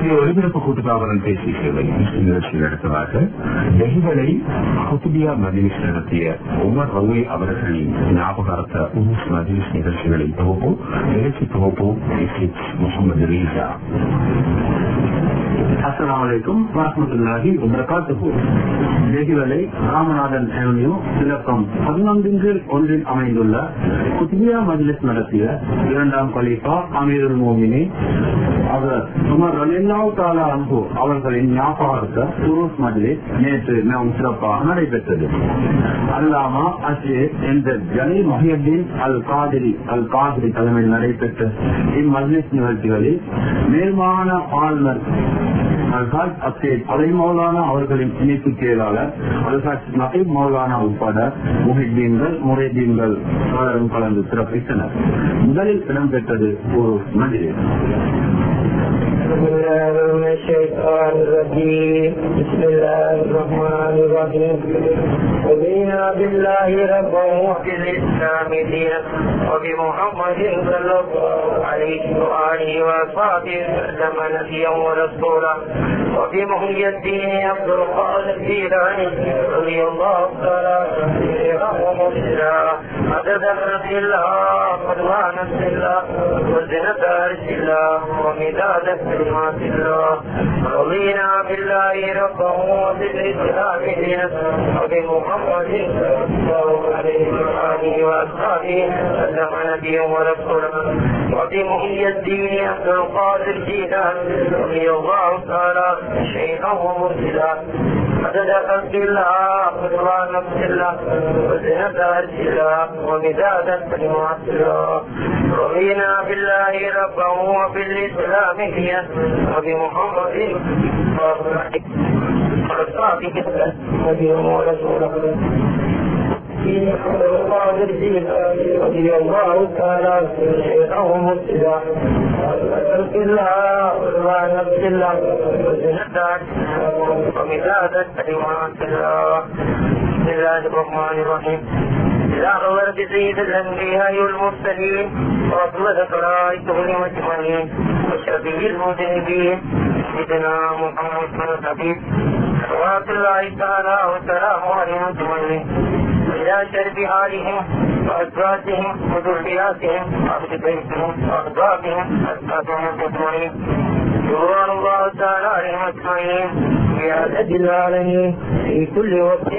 இன்றைய ஒலிபரப்பு கூட்டுத்தாபனம் பேசிய சேவை நிகழ்ச்சியில் அடுத்ததாக நெகிகளை குத்துபியா மஜ்லிஸ் நடத்திய உமர் ரவி அவர்களின் ஞாபகார்த்த உமுஸ் மஜ்லிஸ் நிகழ்ச்சிகளின் தொகுப்பு நிகழ்ச்சி தொகுப்பு முகமது ரீசா அஸ்லாம் வலைக்கும் வரமத்துல்லாஹி வபரகாத்துஹு தேகிவலை ராமநாதன் அவென்யூ இலக்கம் பதினொன்றின் கீழ் ஒன்றில் அமைந்துள்ள குத்பியா மஜ்லிஸ் நடத்திய இரண்டாம் கலீஃபா அமீருல் மோமினி அவர் உமர் ரலில்லாஹு தாலா அன்பு அவர்களின் ஞாபகார்த்த குரூஸ் மஜ்லிஸ் நேற்று மிகவும் சிறப்பாக நடைபெற்றது அல்லாமா அஷீர் என்ற ஜலீல் மஹியddin அல் காதிரி அல் காதிரி தலைமையில் நடைபெற்ற இம்மஜ்லிஸ் நிகழ்ச்சிகளில் மேல்மாகாண ஆளுநர் அல்ஹாஜ் அப்சேத் அலை மௌலானா அவர்களின் இணைப்பு செயலாளர் அல்ஹாஜ் நகீப் மௌலானா உட்பட முஹித்தீன்கள் முறைதீன்கள் பலரும் கலந்து சிறப்பித்தனர் முதலில் இடம்பெற்றது ஒரு மஜ்லிஸ் بسم الله من الشيطان الرجيم بسم الله الرحمن الرحيم رضينا بالله ربا وبالاسلام دينا وبمحمد صلى الله عليه واله واصحابه وسلم نبيا ورسولا وبمحيي الدين عبد القادر الجيلاني رضي الله تعالى عنه عدد نفس الله قدوان نفس الله وزنة عرش الله ومداد كلمات الله رضينا بالله ربا وبالاسلام دينا وبمحمد صلى الله عليه واله واصحابه وسلم نبيا ورسولا وبمحيي الدين عبد القادر الجيلاني رضي الله تعالى شيخه مرسلا عدد خلق الله قدوان نفس الله وزنة عرش الله ومداد كلمات الله رضينا بالله ربا وبالاسلام دينا وبمحمد صلى الله عليه وصحبه نبيا ورسولا رضي الله تعالى شيخه مبتدع خلق الله ورضوان نفس الله وزنة ومداد كلمات الله بسم الله الرحمن الرحيم إذا غورت سيد الأنبياء والمرسلين وأطلق خلائقه المجمعين وشفيع المذنبين سيدنا محمد بن الحبيب صلوات الله تعالى وسلامه عليهم أجمعين إلى شرب حالهم وأزواجهم وذرياتهم وأهل بيتهم وأحبابهم أسعدهم أجمعين رضوان الله تعالى عليهم أجمعين في عدد العالمين في كل وقت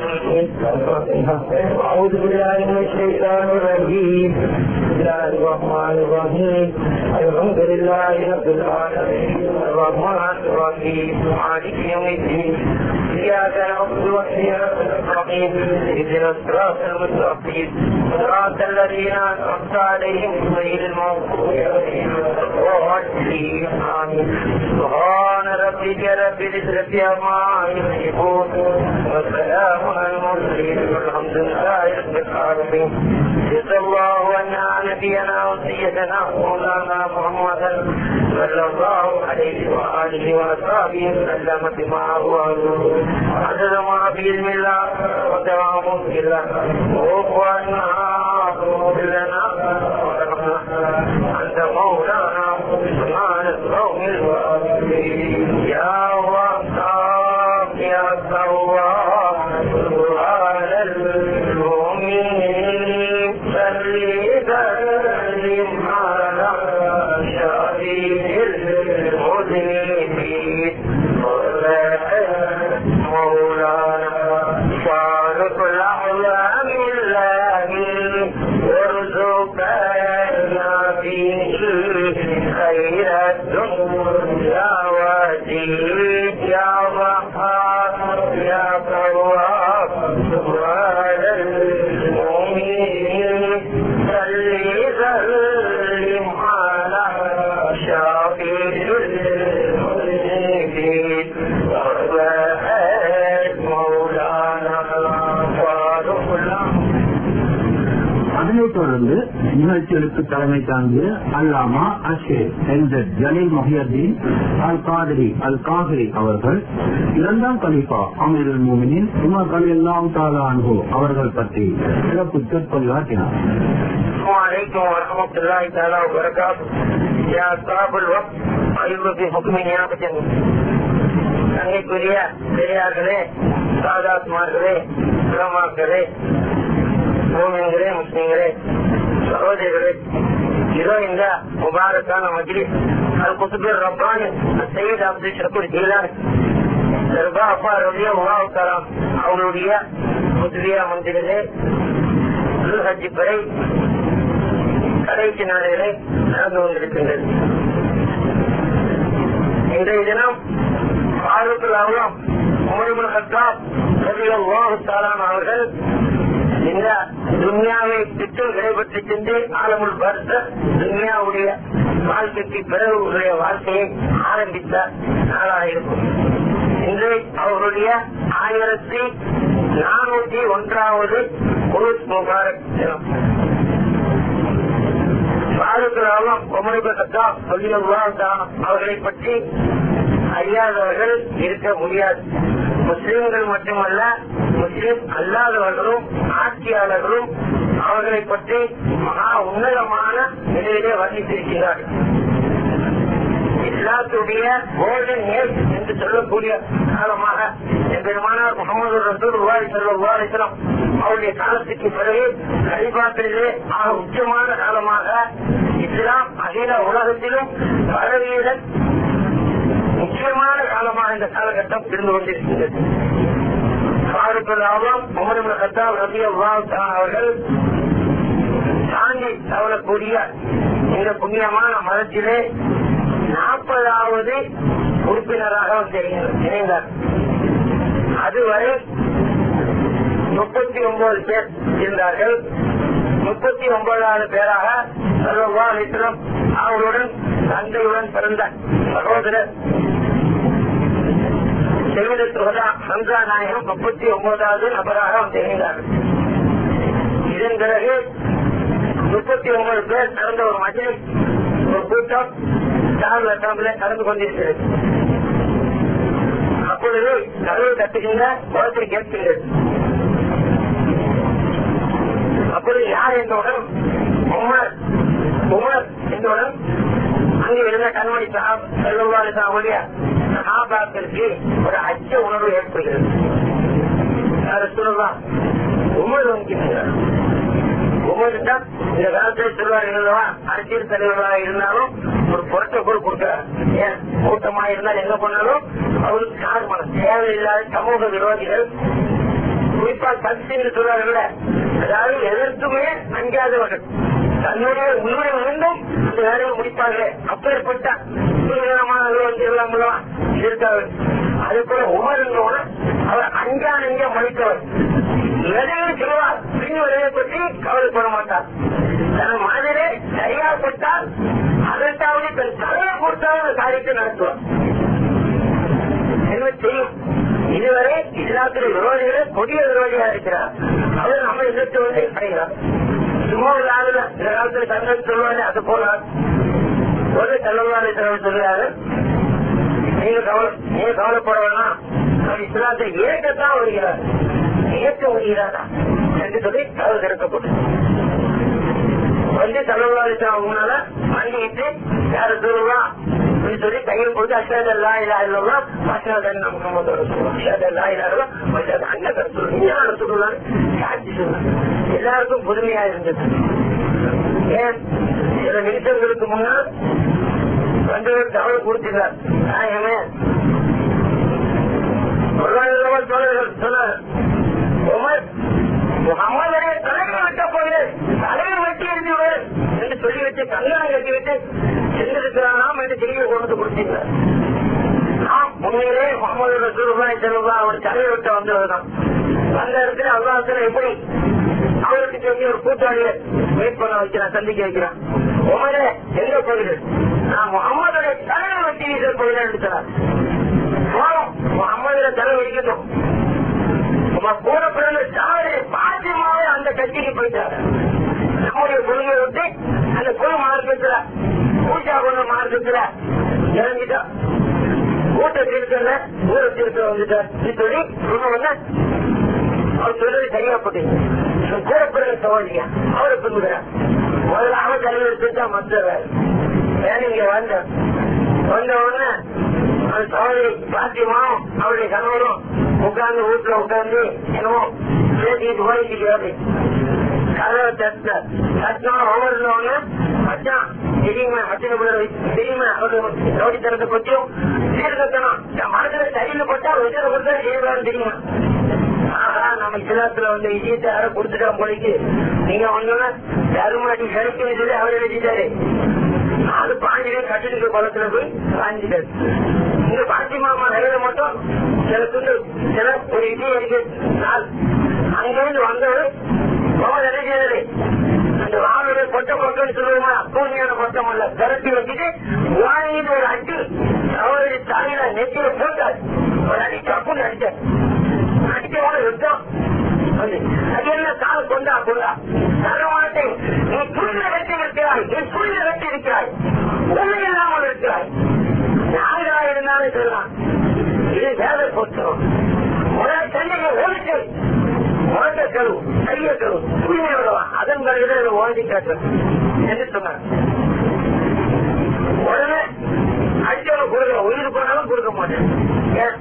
أعوذ بالله من الشيطان الرجيم بسم الله الرحمن الرحيم الحمد لله رب العالمين الرحمن الرحيم مالك يوم الدين إياك نعبد وإياك نستعين اهدنا الصراط المستقيم صراط الذين أنعمت عليهم غير المغضوب عليهم ولا الضالين آمين سبحان ربك رب العزة عما يصفون وسلام على المرسلين والحمد لله رب العالمين جزا الله عنا نبينا وسيدنا مولانا محمدا صلى الله عليه وآله وأصحابه وسلم بما هو عدد ما في علم الله ودوام في الله وقوانا لنا أنت مولانا سبحان القوم الواقفين يا وهاب يا سواب سبحان المؤمنين صل سلم على شفيع المذنبين مولانا خالق الأعلام الله وارزقنا فيه خير الدنيا ودين يا وهاب يا تواب سبحان المؤمنين صل سلم على شفيع المذنبين مولانا خالق الأعلام அதனைத் தொடர்ந்து நிகழ்ச்சிகளுக்கு தலைமை தாங்கிய அல்லாமா அஷேர் என்ற ஜலீல் மொஹியத்தீன் அல் காதிரி அல் காதிரி அவர்கள் இரண்டாம் கலிஃபா அமீருல் மூமினின் உமர் அலி அல்லாம் தாலா அன்பு அவர்கள் பற்றி சிறப்பு சொற்பொழிவாற்றினார் السلام عليكم ورحمة الله تعالى وبركاته يا أصحاب الوقت أيضا في حكم نيابة தங்கைக்குரிய பெரியார்களே சாதாத்மார்களே உலமாக்களே மூமின்களே முஸ்லிம்களே சகோதரிகளே இதோ இந்த முபாரக்கான மஜ்லிஸ் அல் குத்துபர் ரப்பான் சையத் அப்துல் ஷக்கூர் ஜீலான் தர்கா அப்பா ரவி உலாவுக்காராம் அவருடைய முத்ரியா மந்திரிலே ஹஜ்ஜி படை கடைசி நாடுகளை நடந்து கொண்டிருக்கின்றது இன்றைய தினம் பாரூக்குல் அவலம் உமரிபுல் ஹத்தாப் ரலியல்லாஹு தஆலா அவர்கள் இந்த துன்யாவை விட்டு விடைபெற்று சென்று ஆலமுல் பார்த்த துன்யாவுடைய வாழ்க்கைக்கு பிறகு உடைய வாழ்க்கையை ஆரம்பித்த நாளாக இருக்கும் இன்று அவருடைய ஆயிரத்தி நானூத்தி ஒன்றாவது குருஸ் முபாரக் தினம் பாரூக்குல் உமரிபுல் ஹத்தாப் ரலியல்லாஹு தஆலா அவர்களை பற்றி அறியாதவர்கள் இருக்க முடியாது முஸ்லிம்கள் மட்டுமல்ல முஸ்லிம் அல்லாதவர்களும் ஆட்சியாளர்களும் அவர்களை பற்றி மகா உன்னதமான நிலையிலே வர்ணித்திருக்கிறார்கள் இஸ்லாத்துடைய கோல்டன் ஏஜ் என்று சொல்லக்கூடிய காலமாக பெருமானார் முகமது ரசூல் செல்லம் அவருடைய காலத்துக்கு பிறகு கலிபாத்திலே ஆக உச்சமான காலமாக இஸ்லாம் அகில உலகத்திலும் பரவியதன் முக்கியமான காலமாக இந்த காலகட்டம் இருந்து கொண்டிருக்கின்றது அவர்கள் தாண்டி தவறக்கூடிய இந்த புண்ணியமான மதத்திலே நாற்பதாவது உறுப்பினராக இணைந்தார் அதுவரை முப்பத்தி ஒன்பது பேர் இருந்தார்கள் முப்பத்தி ஒன்பதாவது பேராக சர்வா அலிஸ்லம் அவருடன் தந்தையுடன் பிறந்த சகோதரர் ஹம்சா நாயகம் முப்பத்தி ஒன்பதாவது நபராக வந்து இணைந்தார்கள் இதன் பிறகு முப்பத்தி ஒன்பது பேர் நடந்த ஒரு மஜில் ஒரு கூட்டம் சார்ந்த அசாம்பிலே நடந்து கொண்டிருக்கிறது அப்பொழுது கதவு தட்டுகின்ற குளத்தை கேட்கின்றது அப்பொழுது யார் என்றவுடன் உமர் உமர் என்றவுடன் அங்கு இருந்த கண்மணி சாப் செல்வாறு சாவுடைய சகாபாக்களுக்கு ஒரு அச்ச உணர்வு ஏற்படுகிறது சொல்லலாம் உமர் வங்கிக்கிறார் உமர் தான் இந்த காலத்தில் சொல்வார் இல்லவா அரசியல் தலைவர்களாக இருந்தாலும் ஒரு புரோட்டோகால் கொடுக்கிறார் ஏன் கூட்டமா இருந்தால் என்ன பண்ணாலும் அவருக்கு காரணமான தேவையில்லாத சமூக விரோதிகள் குறிப்பா சக்தி என்று சொல்வார்கள் அதாவது எதற்குமே அஞ்சாதவர்கள் தன்னுடைய உயிரை இருந்தும் அந்த வேலையை முடிப்பார்கள் அப்பேற்பட்ட விதமானவர்கள் இருக்கார்கள் அது போல உமருங்களோட அவர் அஞ்சா நெஞ்ச மதித்தவர் எதையும் செய்வார் பின் விளைவை பற்றி கவலைப்பட மாட்டார் தன் மனதிலே சரியாப்பட்டால் அதற்காவது தன் தலையை பொறுத்தாவது காரியத்தை நடத்துவார் என்ன செய்யும் இதுவரை இஸ்லாத்தின் விரோதிகளே கொடிய விரோதியா இருக்கிறார் அவர் நம்ம எதிர்த்து வந்து அடைகிறார் சும்மா ஒரு ஆளுல இந்த காலத்துல தங்கள் சொல்லுவாங்க அது போல ஒரு தலைவாரி தலைவர் சொல்லுறாரு நீங்க கவலை நீங்க கவலைப்பட வேணாம் அவர் இஸ்லாத்தை ஏற்கத்தான் வருகிறார் ஏற்க வருகிறாரா என்று சொல்லி அவர் திறக்கப்பட்டு வந்து தலைவாரி முன்னால வாங்கிட்டு யாரு சொல்லுவா சொல்லி கையில் கொடுத்து அஷ்டாத லா இல்லா இல்லவா அஷ்டாதன் முகமது அஷ்டாத லா இல்லா அஷ்டாத அண்ணன் சொல்லு சொல்லலாம் சாட்சி சொல்லலாம் எல்லாருக்கும் புதுமையா இருந்தது ஏன் சில நிமிஷங்களுக்கு முன்னால் ரெண்டு பேர் தகவல் கொடுத்திருந்தார் நாயகமே தோழர்கள் சொன்னார் உமர் முகமதனை தலைமை வெட்ட போகிறேன் தலைமை வெட்டி இருந்தவர் என்று சொல்லிவிட்டு கல்யாணம் கட்டிவிட்டு சென்றிருக்கிறானாம் என்று செய்தியை கொண்டு கொடுத்தீங்க நாம் உண்மையிலே முகமது ரசூலுல்லாஹி செல்வா அவர் தலையை விட்ட வந்தவர் தான் அந்த இடத்துல அல்லாஹத்துல எப்படி அவருக்கு தெரிஞ்ச ஒரு கூட்டாளியை வெயிட் பண்ண வைக்கிறான் சந்திக்க வைக்கிறான் உமரே எங்க போகிறது நான் முகமதுடைய தலையை வெட்டி வீச போகிறேன் எடுத்தார் முகமதுல தலை வைக்கட்டும் உங்க கூட பிறந்த சாவரை பாத்தியமாவே அந்த கட்சிக்கு போயிட்டாரு நம்முடைய குழுவை விட்டு அந்த குழு மார்க்கத்துல பூஜா கொண்ட மார்க்கத்துல இறங்கிட்டா கூட்ட திருத்தல ஊர திருத்த வந்துட்டார் சொல்லி குழு வந்து அவர் சொல்றது சரியா போட்டீங்க கூட பிறந்த சவாலியா அவரை பின்புகிறார் முதல்ல அவன் தலைவர் திருத்தா மற்ற ஏன் இங்க வந்த வந்த உடனே அந்த சகோதரி பாத்தியமாவும் அவருடைய கணவரும் உட்கார்ந்து வீட்டுல உட்கார்ந்து என்னமோ பேசிட்டு ஓடிக்கிறாரு கதவை தட்ட தட்டினா ஒவ்வொரு மச்சான் தெரியுமா மச்சனை பிள்ளை தெரியுமா அவரு ரோடித்தனத்தை பற்றியும் சீர்கத்தனம் என் மனசுல சரியில்லை போட்டா வச்சதை கொடுத்தா செய்யலாம்னு தெரியுமா ஆஹா நம்ம இஸ்லாத்துல வந்து விஷயத்தை யார கொடுத்துட்டா போலிக்கு நீங்க வந்தோன்னா தருமாட்டி சரிக்கு சொல்லி அவரை வச்சுட்டாரு அது பாஞ்சிலே கட்டிட்டு குளத்துல போய் பாஞ்சிட்டாரு இந்த பாஞ்சி மாமா நிலையில மட்டும் சில துண்டு சில ஒரு இது இருக்கு நாள் அங்கிருந்து வந்தவர் ரொம்ப நினைக்கிறது அந்த வானுடைய கொட்டை கொட்டன்னு சொல்லுவோமா பூர்ணியான கொட்டம் அல்ல திரட்டி வச்சுட்டு வாங்கிட்டு ஒரு அடி அவருடைய தலையில நெத்தியில போட்டார் ஒரு அடி தப்புன்னு அடிச்சார் அடிச்சவன யுத்தம் அது என்ன கால கொண்டா கொண்டா தரவாட்டை நீ புள்ள வெட்டி இருக்கிறாய் நீ புள்ள வெட்டி இருக்கிறாய் உண்மை இல்லாமல் இருக்கிறாய் யாரா இருந்தாலும் சொல்லலாம் இது வேலை போட்டோம் உடனே சென்னையை ஓடிச்சு உடனே கரு கைய கரு தூய்மை விடலாம் அதன் பிறகு ஓடி கேட்டேன் என்று சொன்னார் உடனே அடிச்சவனை கொடுக்க உயிர் போனாலும் கொடுக்க மாட்டேன் ஏன்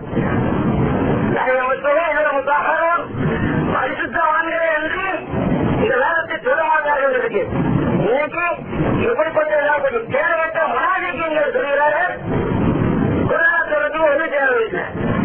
பரிசுத்தவான்களே என்று இந்த வேலத்தை சொல்ல மாட்டார்கள் இருக்கு இன்னைக்கு எப்படிப்பட்ட தேவையற்ற மனாதிக்கங்கள் சொல்கிறாரு குரானத்துக்கு ஒன்று தேவையில்லை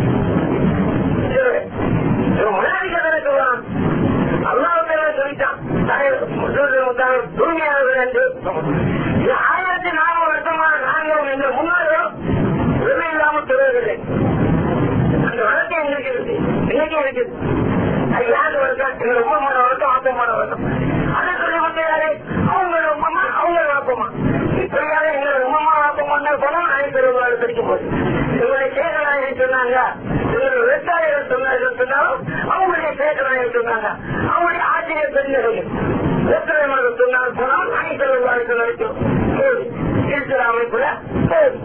மனாதிக்கத்தை சொல்லலாம் அல்லாவுக்கு சொல்லிட்டான் தூய்மையாளர்கள் என்று ஆயிரத்தி நானூறு வருஷமாக நாங்கள் என்ற முன்னோர்களும் உரிமை இல்லாமல் சொல்வதில்லை அந்த வழக்கம் எங்களுக்கு இருக்கு இன்னைக்கு இருக்குது அது யாரு வழக்கம் எங்க ரொம்ப மாட வழக்கம் ஆப்பமான வழக்கம் அதை சொல்லி கொண்டாரு அவங்க ரொம்பமா அவங்க வாப்பமா இப்ப யாரு எங்க ரொம்பமா வாப்பமா போனா நாய் பெருமாள் படிக்கும் போது இவருடைய சேகராயன் சொன்னாங்க இவருடைய விவசாயிகள் சொன்னார்கள் சொன்னாலும் அவங்களுடைய சேகராயன் சொன்னாங்க அவங்களுடைய ஆசிரியர் பெண்கள் விவசாயம் சொன்னாலும் போனாலும் நாய் பெருமாள் வரைக்கும் இருக்கிற அமைப்புல போகுது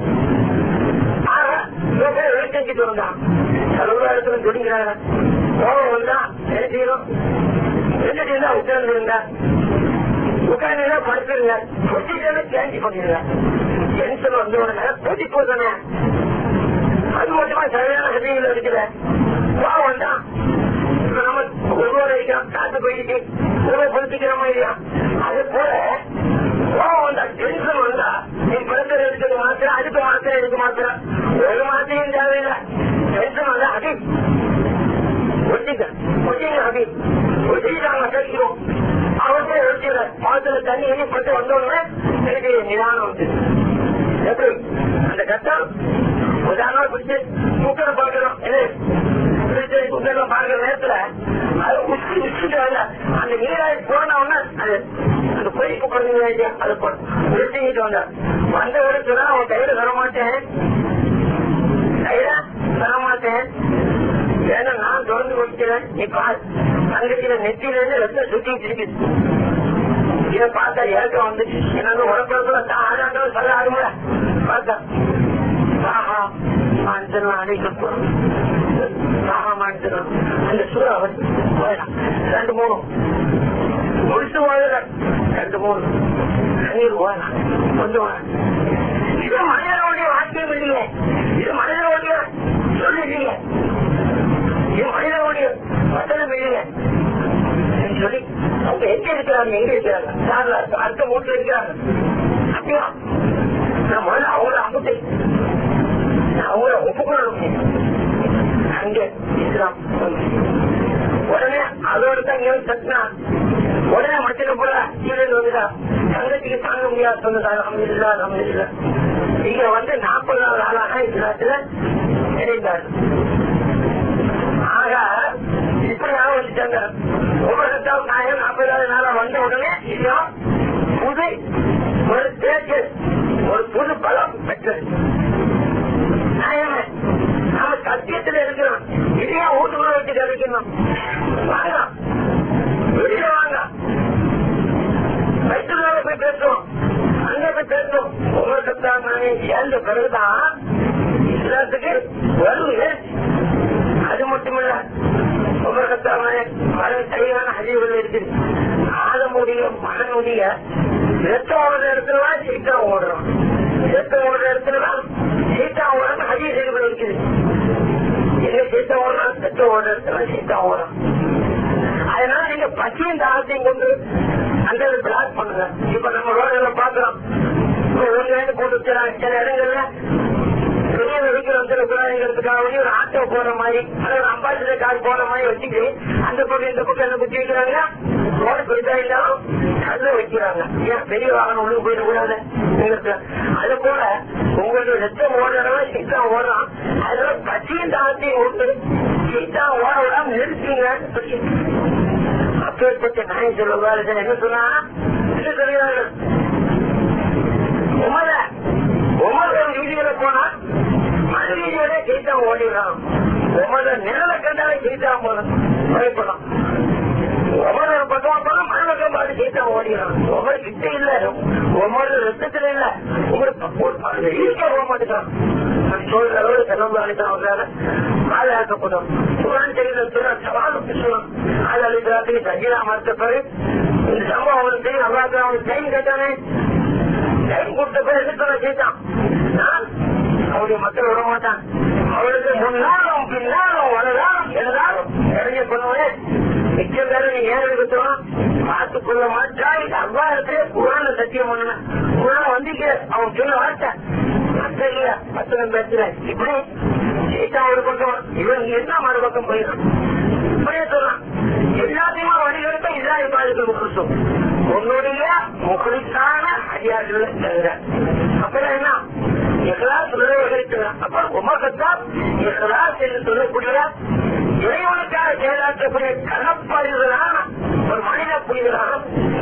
வெளிச்சங்கிட்டு வந்தான் சர்வ இடத்துல துடிக்கிறாங்க கோபம் வந்தா என்ன செய்யணும் ரெண்டு இருந்தா உட்கார்ந்து இருந்தா உட்கார்ந்து படுத்துருங்க பொசிஷனை சேஞ்ச் பண்ணிடுங்க டென்ஷன் வந்து உடனே பொசி போதானே அது மட்டுமா சரியான கதைகள் இருக்குது கோபம் தான் நம்ம ஒருவர் இருக்கிறோம் காத்து போயிட்டு ஒருவர் பொறுத்துக்கிறோமா இல்லையா அது போல கோபம் வந்தா டென்ஷன் வந்தா நீ பிறந்தது எடுக்கிறது மாத்திரம் அதுக்கு மாத்திரம் இதுக்கு மாத்திரம் ஒரு மாத்திரையும் தேவையில்லை டென்ஷன் வந்தா அது ஒட்டிங்க ஒட்டிங்க அது ஒட்டிட்டாங்க கழிக்கிறோம் அவர்கிட்ட ஒட்டிடுற பாத்துல தண்ணி எண்ணி பட்டு வந்தோடனே எனக்கு நிதானம் வந்து எப்படி அந்த கட்டம் உதாரணம் பிடிச்சு குக்கரை பார்க்கிறோம் பிடிச்சு குக்கரை பார்க்கிற நேரத்துல அது உச்சி உச்சிட்டு வரல அந்த நீராய் போனவொடனே அது அந்த பொய்க்கு பண்ணுங்க அது நிறுத்திக்கிட்டு வந்த வந்த இடத்துல அவன் கையில வரமாட்டேன் கையில வரமாட்டேன் ஏன்னா நான் தொடர்ந்து கொடுக்கிறேன் நீ பால் தங்கச்சியில நெத்தியில இருந்து ரத்தம் சுத்திட்டு இருக்குது இதை பார்த்தா இறக்கம் வந்துச்சு எனக்கு உடம்புல தான் ஆடாட்டம் சொல்ல ஆடுங்கள பார்த்தா ஆஹா மனுஷன் அடைக்க போறோம் ஆஹா மனுஷன் அந்த சூறா வந்து ரெண்டு மூணு முடிச்சு போயிட ரெண்டு மூணு நீர் போயலாம் கொஞ்சம் இது மனிதனுடைய வாக்கியம் இல்லையே இது மனிதனுடைய சொல்லிட்டீங்க இது மனிதனுடைய வசனம் இல்லையே சொல்லி அவங்க எங்க இருக்கிறாங்க எங்க இருக்கிறாங்க யாருல அடுத்த வீட்டுல இருக்கிறாங்க அப்படியா நான் முதல்ல அவங்கள அமுத்தை அவங்கள ஒப்புக்கொள்ளணும் அங்க இஸ்லாம் உடனே அதோட தான் இங்க சத்தினா உடனே மச்சன போல கீழே வந்துதா தங்கச்சிக்கு தாங்க முடியாது சொன்னதா அமைதியில்லா அமைதியில்லா இங்க வந்து நாற்பதாவது ஆளாக இஸ்லாத்துல இணைந்தார் ஆக இப்படியாக வந்துட்டாங்க ஒவ்வொருத்தாவது நாயகம் நாற்பதாவது நாளா வந்த உடனே இன்னும் புது ஒரு தேர்ச்சி ஒரு புது பலம் பெற்றது நாயகமே நாம சத்தியத்துல இருக்கிறோம் இதையா வீட்டுக்குள்ள வச்சு கிடைக்கணும் வாங்க வெளியில வாங்க வயிற்றுல போய் பேசுவோம் அங்க போய் பேசுவோம் ஒவ்வொரு சப்தான் சேர்ந்த பிறகுதான் இஸ்லாத்துக்கு வருவது அது மட்டுமல்ல ஒவ்வொரு சப்தாமே பல சரியான அறிவுகள் இருக்குது ஆதமுடைய மகனுடைய இரத்தாவது இடத்துல சீக்கிரம் ஓடுறோம் ரத்தம் ஓடுற இடத்துலதான் சீட்டா ஓடுறது ஹதீஸ் இருக்குது எங்க சீட்டா ஓடுறான் ரத்தம் ஓடுற இடத்துல சீட்டா ஓடுறான் அதனால நீங்க பசியும் தாகத்தையும் கொண்டு அந்த பிளாக் பண்ணுங்க இப்ப நம்ம ரோடுல பாக்குறோம் ஒன்று போட்டு வச்சுறாங்க சில இடங்கள்ல பெரிய வெடிக்கிறோம் திருக்குறாங்கிறதுக்காக வேண்டி ஒரு ஆட்டோ போற மாதிரி அதாவது அம்பாசிடர் கார் போற மாதிரி வச்சுட்டு அந்த பக்கம் இந்த பக்கம் என்ன குத்தி வைக்கிறாங்க ரோடு பெருசா இருந்தாலும் கல்ல வைக்கிறாங்க ஏன் பெரிய வாகனம் உள்ள போயிடக்கூடாது அது போல உங்களுக்கு ரத்தம் ஓடுறவன் சித்தம் ஓடுறான் அதனால பசியும் தாகத்தையும் விட்டு சித்தம் ஓட விடாம நிறுத்திங்கன்னு சொல்லி அப்பேற்பட்ட நாய் சொல்லுவாரு என்ன சொன்னா என்ன சொல்கிறார்கள் உமர உமர வீதியில போனா மன வீதியோட ஜெயித்தா ஓடிடுறான் உமர நிழலை கண்டாலே ஜெயித்தா போதும் பயப்படும் உமர ஒரு பக்கம் போனா மன பக்கம் பார்த்து ஜெயித்தா ஓடிடுறான் உமர கிட்ட இல்ல உமர ரத்தத்துல இல்ல உமர் ஈர்க்க போக மாட்டேங்கிறான் சொல்ற அளவு செலவு அளிக்கிறாங்க பாதுகாக்கப்படும் சுரன் தெரியல சுர சவால் சொல்லணும் அது அளிக்கிறாங்க சஜிதா மறுத்தப்பாரு இந்த சம்பவம் அவனுக்கு தெரியும் அல்லாத அவனுக்கு டைம் கேட்டானே டைம் கொடுத்த பேர் என்ன சொல்ல கேட்டான் நான் அவருடைய மக்கள் விட மாட்டான் அவளுக்கு முன்னாலும் பின்னாலும் வலதாலும் இடதாலும் இறங்கி பண்ணுவேன் மிச்சம் பேரு நீ ஏன் எடுத்துவான் பார்த்துக் கொள்ள மாட்டாய் அவ்வாறு குரான சத்தியம் பண்ணுவேன் குரான் வந்திக்க அவன் சொல்ல வார்த்தை இல்ல பத்தனம் பேசுற இப்படி சீட்டா ஒரு பக்கம் இவன் என்ன மறுபக்கம் போயிடும் இப்படியே சொல்லலாம் எல்லாத்தையுமே வழிகெடுத்த இஸ்ராயல் பாதுகாப்பு கொடுத்தோம் உன்னுடைய முகலிக்கான அதிகாரிகளை தவிர அப்புறம் என்ன எகலாஸ் நிர்வகிக்கிறார் அப்ப உமகத்தான் எகலாஸ் என்று சொல்லக்கூடிய இறைவனுக்காக செயலாற்றக்கூடிய கலப்பறிவுகளான ஒரு மனித புரிதலான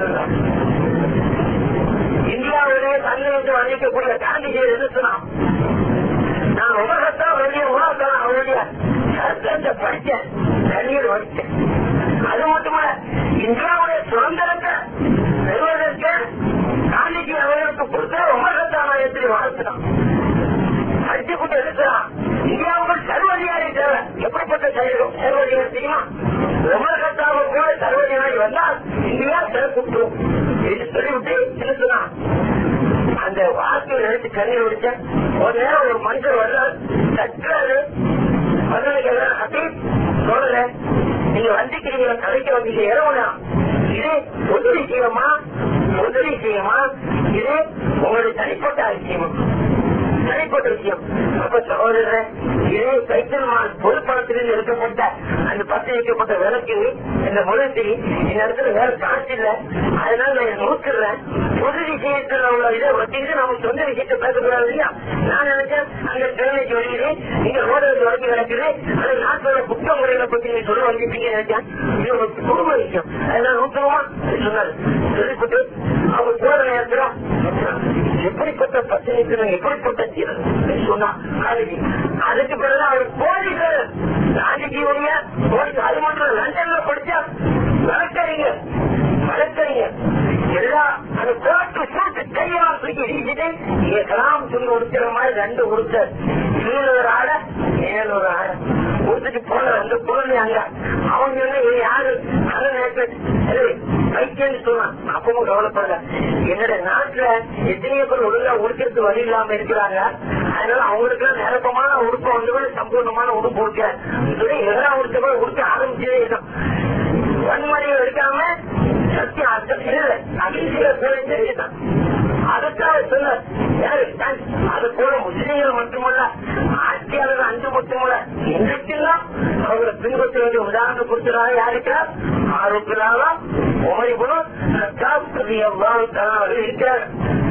இந்தியாவிலே தன்னிலிருந்து வர்ணிக்கக்கூடிய காந்திஜியை எதிர்த்துனான் நான் உலகத்தான் வெளிய உலகத்தான் அவருடைய சட்டத்தை படித்தேன் தண்ணீர் வடித்தேன் அது மட்டுமல்ல இந்தியாவுடைய சுதந்திரத்தை பெறுவதற்கு காந்திஜி அவர்களுக்கு கொடுத்த உலகத்தானாயத்தில் வாழ்த்தினான் அடிச்சு கொண்டு இருக்கிறான் இந்தியாவுக்கு சர்வதிகாரி தேவை எப்படிப்பட்ட சரீரம் சர்வதிகாரி தெரியுமா உலகத்தாவுக்கு கூட சர்வதிகாரி வந்தால் இந்தியா சிறப்புற்றும் என்று சொல்லிவிட்டு என்ன சொன்னான் அந்த வார்த்தையை நினைச்சு கண்ணீர் விடுச்ச ஒரு நேரம் ஒரு மனுஷர் வர்றார் சற்றாரு அப்படி சொல்லல நீங்க வந்திக்கிறீங்க கதைக்கு வந்தீங்க இரவுனா இது பொது விஷயமா பொது விஷயமா இது உங்களுடைய தனிப்பட்ட விஷயமா தனிப்பட்ட விஷயம் அப்ப சகோதரர் இதே கைத்தல் பொதுப்பணத்திலிருந்து எடுக்கப்பட்ட அந்த பத்து வைக்கப்பட்ட விளக்கு இந்த முழுத்தி இந்த இடத்துல வேற காசு இல்ல அதனால நான் நோக்குறேன் பொது விஷயத்துல உள்ள இதை வச்சுக்கிட்டு நம்ம சொந்த விஷயத்தை பேசக்கூடாது இல்லையா நான் நினைச்சேன் அங்க டிரைனேஜ் வருகிறது இங்க ரோடு வரைக்கும் கிடக்குது அது நாட்டோட குற்ற முறைகளை பத்தி நீங்க சொல்ல வந்துட்டீங்க நினைச்சேன் இது ஒரு குடும்ப விஷயம் அதனால நோக்கமா சொன்னாரு சொல்லிவிட்டு அவங்க போற நேரத்துல எப்படிப்பட்ட பத்திரிக்கை எப்படிப்பட்ட தீரன் சொன்னா காலேஜி அதுக்கு பிறகு அவர் போலீஸ் காந்திஜியுடைய போலீஸ் அது மட்டும் லண்டன்ல படிச்சா வழக்கறிஞர் வழக்கறிஞர் எல்லா அந்த கோர்ட்டு சூட்டு கையெல்லாம் தூக்கி வீசிட்டு எல்லாம் சொல்லி உடுக்கிற மாதிரி ரெண்டு உடுத்தர் கீழே ஒரு ஆள மேல ஒரு ஆள உடுத்துட்டு போன ரெண்டு பொருள் அங்க அவங்க என்ன இது யாரு அதை நேற்று வைக்கன்னு சொன்னான் அப்பவும் கவலைப்படல என்னோட நாட்டுல எத்தனையோ பேர் ஒழுங்கா உடுக்கிறது வழி இல்லாம இருக்கிறாங்க அதனால அவங்களுக்கு நிரப்பமான உடுப்பு வந்து சம்பூர்ணமான உடுப்பு உடுக்க சொல்லி எல்லா உடுத்த போய் உடுக்க ஆரம்பிச்சதே இருக்கும் வன்முறையை எடுக்காம சத்தியம் அர்த்தம் இல்லை அகிம்சையை போய் தெரியுதான் அதுக்காக சொல்ல அது போல முஸ்லீம்கள் மட்டுமல்ல ஆட்சியாளர் அஞ்சு மட்டுமல்ல இன்றைக்கெல்லாம் அவங்களை பின்பற்ற வேண்டிய உதாரணம் கொடுக்கிறாங்க யாருக்கிறார் ஆரோக்கியலாக உமரி குணம் எவ்வாறு இருக்கிறார்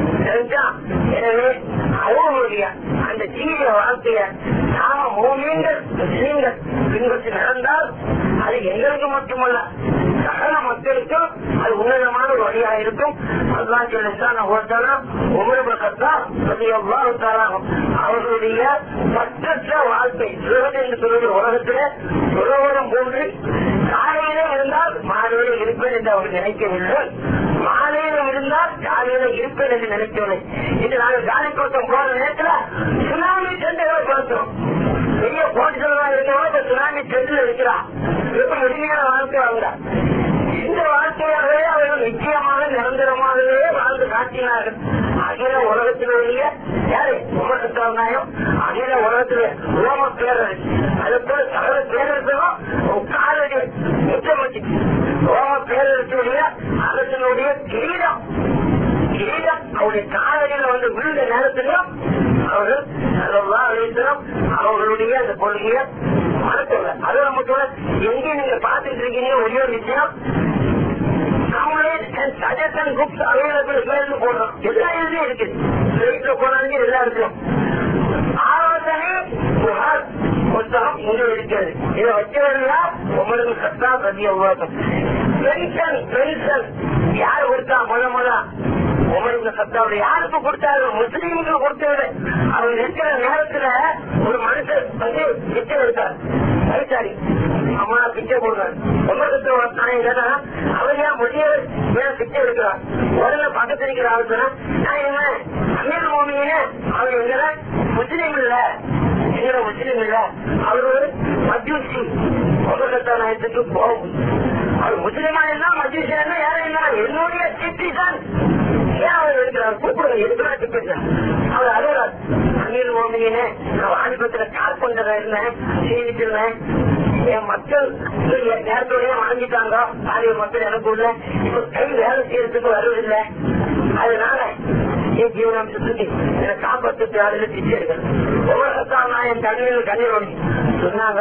எனவே அவர்களுடைய அந்த ஜீவிய வாழ்க்கைய நாம மூமியங்கள் முஸ்லீம்கள் பின்பற்றி நடந்தால் அது எங்களுக்கு மட்டுமல்ல சகல மக்களுக்கும் அது உன்னதமான ஒரு வழியாக இருக்கும் அல்லா சொல்லித்தான் அவர்களுடைய பற்றற்ற வாழ்க்கை சுரவது என்று சொல்வது உலகத்தில சுரவரம் போன்று காலையில இருந்தால் மாலையில இருப்பேன் என்று அவர் நினைக்கவில்லை மாலையில இருந்தால் காலையில இருப்பேன் என்று நினைக்கவில்லை இன்று நாங்கள் காலிக்கோட்டம் போற நேரத்தில் சுனாமி சென்றுகளை பார்த்தோம் பெரிய போட்டிகளா இருக்கிறவங்க சுனாமி சென்றில் இருக்கிறான் எப்படி எளிமையான வாழ்க்கை வாழ்ந்தா இந்த வாழ்க்கையாகவே அவர்கள் நிச்சயமாக நிரந்தரமாகவே வாழ்ந்து காட்டினார்கள் அகில உலகத்தினுடைய யாரு உமர் நாயம் அகில உலகத்துல ரோம பேரரசு அது போல சகல பேரரசும் காலடி முத்தம் வச்சு ரோம பேரரசுடைய அரசனுடைய கிரீடம் கிரீடம் அவருடைய காலடியில வந்து விழுந்த நேரத்திலும் அவர்கள் அதெல்லாம் அழைத்தோம் அவர்களுடைய அந்த கொள்கையை மறக்கல அது நமக்கு எங்க நீங்க பாத்துட்டு இருக்கீங்க ஒரே ஒரு விஷயம் சஜஷன் குப்ஸ் அவைலபிள் சேர்ந்து போடுறோம் எல்லா இதுலயும் இருக்கு ஸ்ட்ரெயிட்ல போனாங்க எல்லா இடத்துலயும் ஆலோசனை புகார் புத்தகம் இங்க இருக்கிறது இதை வச்சவர்களா உங்களுக்கு சத்தா பத்தி உருவாக்கம் பென்ஷன் பென்ஷன் யார் கொடுத்தா முத முத உங்களுக்கு சத்தாவுடைய யாருக்கு கொடுத்தாரு முஸ்லீம்களுக்கு கொடுத்தது அவர் இருக்கிற நேரத்துல ஒரு மனுஷர் வந்து பிச்சை எடுத்தார் வயசாரி அம்மா பிச்சை போடுறாரு உங்களுக்கு கேட்டா அவர் ஏன் முதியவர் ஏன் பிச்சை எடுக்கிறார் உடனே பக்கத்து இருக்கிற ஆள் சொன்னா நான் என்ன அமீர் மோமியே அவர் எங்கட முஸ்லீம் இல்ல எங்கட முஸ்லீம் இல்ல அவர் ஒரு மஜூசி உலகத்தான இடத்துக்கு போகும் அவர் முஸ்லீமா இருந்தா மஜூசியா இருந்தா யாரும் என்ன என்னுடைய சிட்டிசன் ஏன் அவர் இருக்கிறார் கூப்பிடுங்க எதுக்குறா சிட்டிசன் அவர் அழுகிறார் அமீர் மோமியே நான் வாலிபத்துல கார்பண்டரா இருந்தேன் சீனிச்சிருந்தேன் என் மக்கள் நேரத்தோடய வாங்கிட்டாங்க பாலிய மக்கள் எனக்கு உள்ள இப்ப கை வேலை செய்யறதுக்கு வருவதில்லை அதனால என் ஜீவனாம்சத்துக்கு என்னை காப்பாற்று அதில் பிச்சை எடுக்கணும் ஒவ்வொரு நான் என் கண்ணீர் கண்ணீர் ஓடி சொன்னாங்க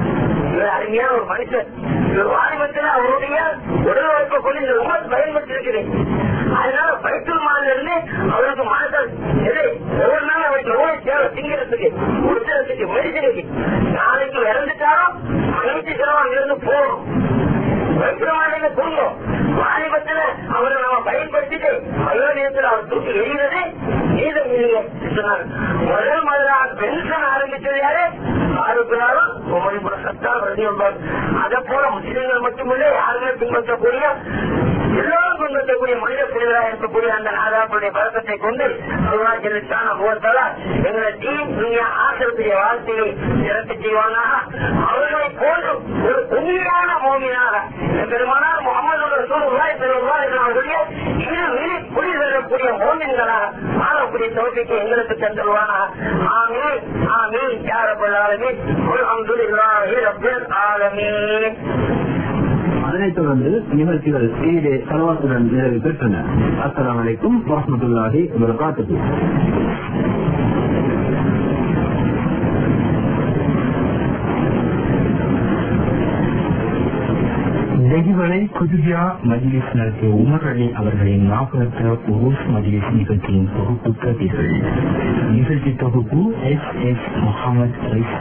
இவர் அருமையான ஒரு மனுஷன் இவர் வாலிபத்தில் அவருடைய உடல் உழைப்பை கொண்டு இந்த உமர் பயன்படுத்தி இருக்கிறேன் அதனால பைத்தல் மாநில இருந்து அவருக்கு மனசல் எது ஒவ்வொரு நாள் அவருக்கு எவ்வளவு தேவை திங்கிறதுக்கு உடுத்துறதுக்கு மெடிசனுக்கு நாளைக்கு இறந்துட்டாலும் அனைத்து செலவு அங்கிருந்து போகணும் வைத்தியமானில தூங்கும் வாலிபத்துல அவரை நம்ம பயன்படுத்திட்டு வயோநிலத்தில் அவர் தூக்கி எறிகிறது நீதம் இல்லையே சொன்னார் முதல் முதலாக பென்ஷன் ஆரம்பித்தது யாரு ஆரோக்கியாலும் உமரி சத்தா வந்தியுள்ளார் அதை போல முஸ்லீம்கள் மட்டுமில்லை யாருமே பின்பற்றக்கூடிய எல்லோரும் பின்பற்றக்கூடிய மனித புரிதலாக இருக்கக்கூடிய அந்த நாதாக்களுடைய பழக்கத்தை கொண்டு அருணாச்சலித்தான போர்த்தால எங்களை தீன் துணியா ஆசிரத்துடைய வாழ்க்கையை சிறப்பு செய்வானாக அவர்களை போன்று ஒரு உண்மையான மோமியாக பெருமானார் முகமது ரசூலுல்லாஹி ஸல்லல்லாஹு அலைஹி அவர்களுடைய இரு விழி புரி வரக்கூடிய மோமின்களாக வாழக்கூடிய தோற்றத்தை எங்களுக்கு தந்துருவானா ஆமீன் ஆமீன் யா ரப்பல் ஆலமீன் அல்ஹம்துலில்லாஹி ரப்பில் ஆலமீன் அதனைத் தொடர்ந்து நிகழ்ச்சிகள் ஈடே சலவாத்துடன் நிறைவு பெற்றன அஸ்லாம் வலைக்கும் வரமத்துல்லாஹி வரகாத்துக்கு வெகுவலை குதுஜா மஜ்லிஸ் நடத்திய உமர் அலி அவர்களின் ஞாபகத்த உருஸ் மஜ்லிஸ் நிகழ்ச்சியின் தொகுப்பு கதிர்கள் நிகழ்ச்சி தொகுப்பு எஸ் எஸ் முகமது